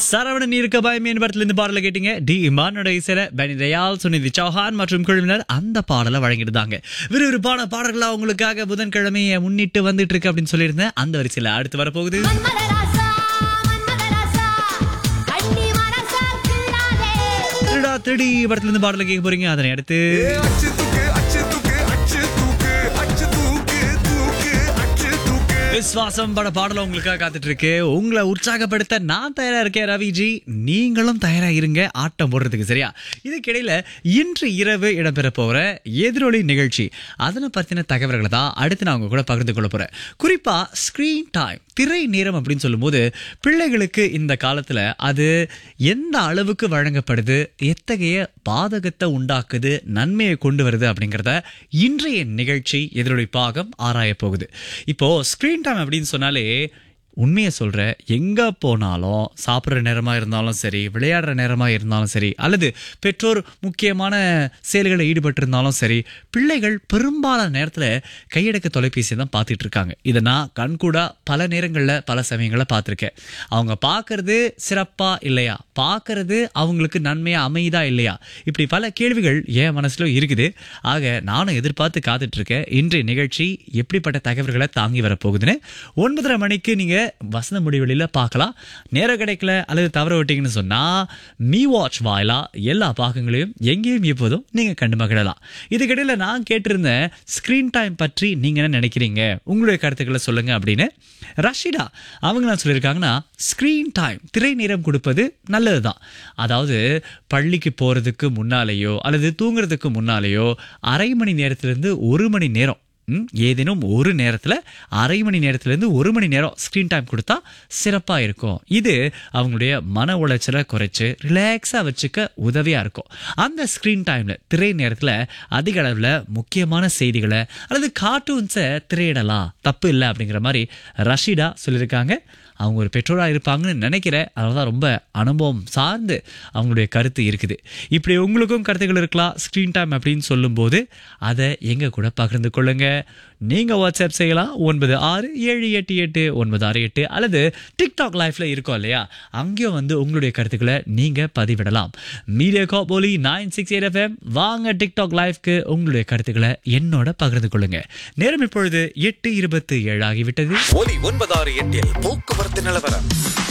சரவணன் இருக்க பயமேன் படத்துல இருந்து பாடல கேட்டீங்க டி இமானோட இசையில பெனி தயால் சுனிதி சௌஹான் மற்றும் குழுவினர் அந்த பாடலை வழங்கியிருந்தாங்க விறுவிறுப்பான பாடல்களா உங்களுக்காக புதன்கிழமையை முன்னிட்டு வந்துட்டு இருக்கு அப்படின்னு சொல்லியிருந்தேன் அந்த வரிசையில அடுத்து வரப்போகுது மன்மதராசா மன்மதராசா கண்ணி மனசா கிள்ளாதே திருடா திருடி படத்துல இருந்து பாடல கேட்க போறீங்க அதனை அடுத்து அச்சு தூக்கு அச்சு தூக்கு அச்சு தூக்கு அச்சு தூக்கு தூக்கு அச்சு தூக்கு விஸ்வாசம் பட பாடல உங்களுக்காக காத்துட்டு இருக்கு உங்களை உற்சாகப்படுத்த நான் தயாரா இருக்கேன் ரவிஜி நீங்களும் தயாரா இருங்க ஆட்டம் போடுறதுக்கு சரியா இதுக்கிடையில இன்று இரவு இடம்பெற போற எதிரொலி நிகழ்ச்சி அதனை பத்தின தகவல்களை தான் அடுத்து நான் உங்க கூட பகிர்ந்து கொள்ள போறேன் குறிப்பா ஸ்கிரீன் டைம் திரை நேரம் அப்படின்னு சொல்லும்போது பிள்ளைகளுக்கு இந்த காலத்துல அது எந்த அளவுக்கு வழங்கப்படுது எத்தகைய பாதகத்தை உண்டாக்குது நன்மையை கொண்டு வருது அப்படிங்கிறத இன்றைய நிகழ்ச்சி எதிரொலி பாகம் ஆராய போகுது இப்போ ஸ்கிரீன் டைம் அப்படின்னு சொன்னாலே உண்மையை சொல்ற எங்க போனாலும் சாப்பிட்ற நேரமா இருந்தாலும் சரி விளையாடுற நேரமா இருந்தாலும் சரி அல்லது பெற்றோர் முக்கியமான செயல்களில் ஈடுபட்டிருந்தாலும் சரி பிள்ளைகள் பெரும்பாலான நேரத்துல கையடக்க தொலைபேசி தான் பார்த்துட்டு இருக்காங்க இதை நான் கண்கூடா பல நேரங்களில் பல சமயங்களில் பார்த்துருக்கேன் அவங்க பார்க்கறது சிறப்பா இல்லையா பார்க்கறது அவங்களுக்கு நன்மையா அமையுதா இல்லையா இப்படி பல கேள்விகள் என் மனசுல இருக்குது ஆக நானும் எதிர்பார்த்து காத்துட்டு இருக்கேன் இன்றைய நிகழ்ச்சி எப்படிப்பட்ட தகவல்களை தாங்கி வரப்போகுதுன்னு ஒன்பதரை மணிக்கு நீங்க வசந்த முடிவெளியில பார்க்கலாம் நேரம் கிடைக்கல அல்லது தவற விட்டீங்கன்னு சொன்னா மீ வாட்ச் வாயிலா எல்லா பாகங்களையும் எங்கேயும் எப்போதும் நீங்க கண்டு மகிழலாம் இதுக்கிடையில நான் கேட்டிருந்தேன் ஸ்கிரீன் டைம் பற்றி நீங்க என்ன நினைக்கிறீங்க உங்களுடைய கருத்துக்களை சொல்லுங்க அப்படின்னு ரஷிடா அவங்க என்ன சொல்லியிருக்காங்கன்னா ஸ்கிரீன் டைம் திரை நேரம் கொடுப்பது நல்லதுதான் அதாவது பள்ளிக்கு போறதுக்கு முன்னாலேயோ அல்லது தூங்குறதுக்கு முன்னாலேயோ அரை மணி நேரத்திலிருந்து ஒரு மணி நேரம் ம், ஏதேனும் ஒரு நேரத்தில் அரை மணி நேரத்துலேருந்து ஒரு மணி நேரம் ஸ்க்ரீன் டைம் கொடுத்தா சிறப்பாக இருக்கும் இது அவங்களுடைய மன உளைச்சலை குறைச்சு ரிலாக்ஸாக வச்சுக்க உதவியாக இருக்கும் அந்த ஸ்க்ரீன் டைமில் திரை நேரத்தில் அதிக அளவில் முக்கியமான செய்திகளை அல்லது கார்ட்டூன்ஸை திரையிடலாம் தப்பு இல்லை அப்படிங்கிற மாதிரி ரஷீடா சொல்லியிருக்காங்க அவங்க ஒரு பெற்றோராக இருப்பாங்கன்னு நினைக்கிறேன் அதனால தான் ரொம்ப அனுபவம் சார்ந்து அவங்களுடைய கருத்து இருக்குது இப்படி உங்களுக்கும் கருத்துக்கள் இருக்கலாம் ஸ்க்ரீன் டைம் அப்படின்னு சொல்லும்போது அதை எங்க கூட பகிர்ந்து கொள்ளுங்க நீங்கள் வாட்ஸ்அப் செய்யலாம் ஒன்பது ஆறு ஏழு எட்டு எட்டு ஒன்பது ஆறு எட்டு அல்லது டிக்டாக் லைஃப்ல இருக்கோம் இல்லையா அங்கேயும் வந்து உங்களுடைய கருத்துக்களை நீங்கள் பதிவிடலாம் மீடியா காபோலி நைன் சிக்ஸ் எயிட் எஃப்எம் வாங்க டிக்டாக் லைஃப்க்கு உங்களுடைய கருத்துக்களை என்னோட பகிர்ந்து கொள்ளுங்க நேரம் இப்பொழுது எட்டு இருபத்து ஏழு ஆகிவிட்டது ஒலி ஒன்பதாறு எட்டில் போக்குவரத்து நிலவரம்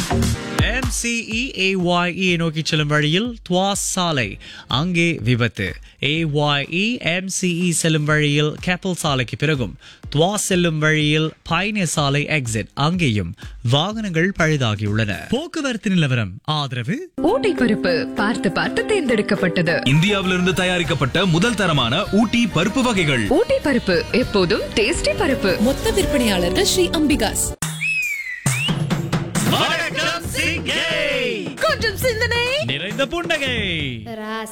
MCEAYE நோக்கி செல்லும் வழியில் துவாஸ் சாலை அங்கே விபத்து AYE MCE செல்லும் வழியில் கேப்பல் சாலைக்கு பிறகும் துவாஸ் செல்லும் வழியில் பைனியர் சாலை எக்ஸிட் அங்கேயும் வாகனங்கள் பழுதாகியுள்ளன போக்குவரத்து நிலவரம் ஆதரவு ஊட்டி பருப்பு பார்த்து பார்த்து தேர்ந்தெடுக்கப்பட்டது இந்தியாவிலிருந்து தயாரிக்கப்பட்ட முதல் தரமான ஊட்டி பருப்பு வகைகள் ஊட்டி பருப்பு எப்போதும் டேஸ்டி பருப்பு மொத்த விற்பனையாளர்கள் ஸ்ரீ அம்பிகாஸ் வணக்கம் சிங்கை கொஞ்சம் சிந்தனை நிறைந்த புன்னகை ராசா